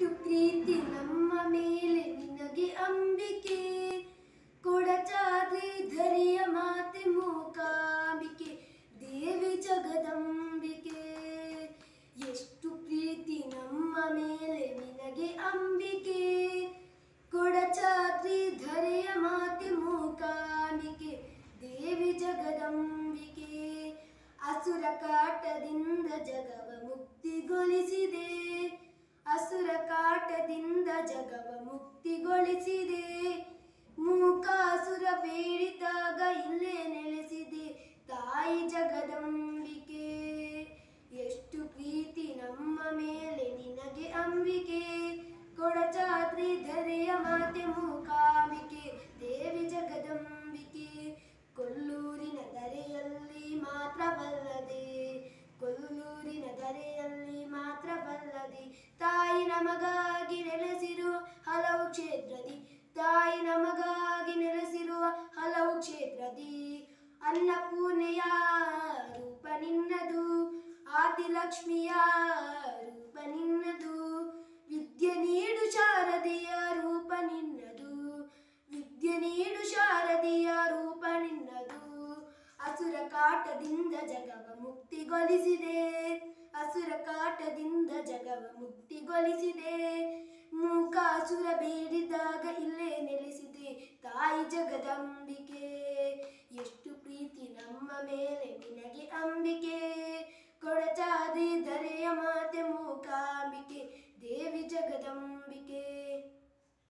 ಎಷ್ಟು ಪ್ರೀತಿ ನಮ್ಮ ಮೇಲೆ ನಿನಗೆ ಅಂಬಿಕೆ ಕೊಡಚಾದ್ರಿ ಧರಿಯ ಮಾತೆ ಮೂಕಾಂಬಿಕೆ ದೇವಿ ಜಗದಂಬಿಕೆ ಎಷ್ಟು ಪ್ರೀತಿ ನಮ್ಮ ಮೇಲೆ ನಿನಗೆ ಅಂಬಿಕೆ ಕೊಡಚಾದ್ರಿ ಧರೆಯ ಮಾತೆ ಮೂಕಾಂಬಿಕೆ ದೇವಿ ಜಗದಂಬಿಕೆ ಅಸುರ ಕಾಟದಿಂದ ಜಗವ ಮುಕ್ತಿಗೊಳಿಸಿದೆ ಅಸುರ ಕಾಟದಿಂದ ಜಗವ ಮುಕ್ತಿಗೊಳಿಸಿದೆ ಮೂಕಾಸುರ ಬೇಡಿದಾಗ ಇಲ್ಲೇ ನೆಲೆಸಿದೆ ತಾಯಿ ಜಗದಂಬಿಕೆ ಎಷ್ಟು ಪ್ರೀತಿ ನಮ್ಮ ಮೇಲೆ ನಿನಗೆ ಅಂಬಿಕೆ ಕೊಡಚಾದ್ರಿ ಧರೆಯ ಮಾತೆ ಮೂಕಾಂಬಿಕೆ ದೇವಿ ಜಗದಂಬಿಕೆ ಕೊಲ್ಲೂರಿನ ಧರೆಯಲ್ಲಿ ಮಾತ್ರವಲ್ಲದೆ ಕೊಲ್ಲೂರಿನ ಧರೆಯಲ್ಲಿ ಮಾತ್ರವಲ್ಲದೆ ತಾಯಿ ನಮಗಾಗಿ ನೆಲೆಸಿರುವ ಹಲವು ಕ್ಷೇತ್ರದಿ ತಾಯಿ ನಮಗಾಗಿ ನೆಲೆಸಿರುವ ಹಲವು ಕ್ಷೇತ್ರದಿ ಅನ್ನಪೂರ್ಣೆಯ ರೂಪ ನಿನ್ನದು ಆದಿಲಕ್ಷ್ಮಿಯ ರೂಪ ನಿನ್ನದು ವಿದ್ಯೆ ನೀಡು ಶಾರದೆಯ ರೂಪ ನಿನ್ನದು ವಿದ್ಯೆ ನೀಡು ಶಾರದೆಯ ರೂಪ ನಿನ್ನದು ಅಸುರ ಕಾಟದಿಂದ ಜಗವ ಮುಕ್ತಿಗೊಳಿಸಿದೆ ಅಸುರ ಕಾಟದಿಂದ ಜಗವ ಮುಕ್ತಿಗೊಳಿಸಿದೆ ಮೂಕಾಸುರ ಬೇಡಿದಾಗ ಇಲ್ಲೇ ನೆಲೆಸಿದೆ ತಾಯಿ ಜಗದಂಬಿಕೆ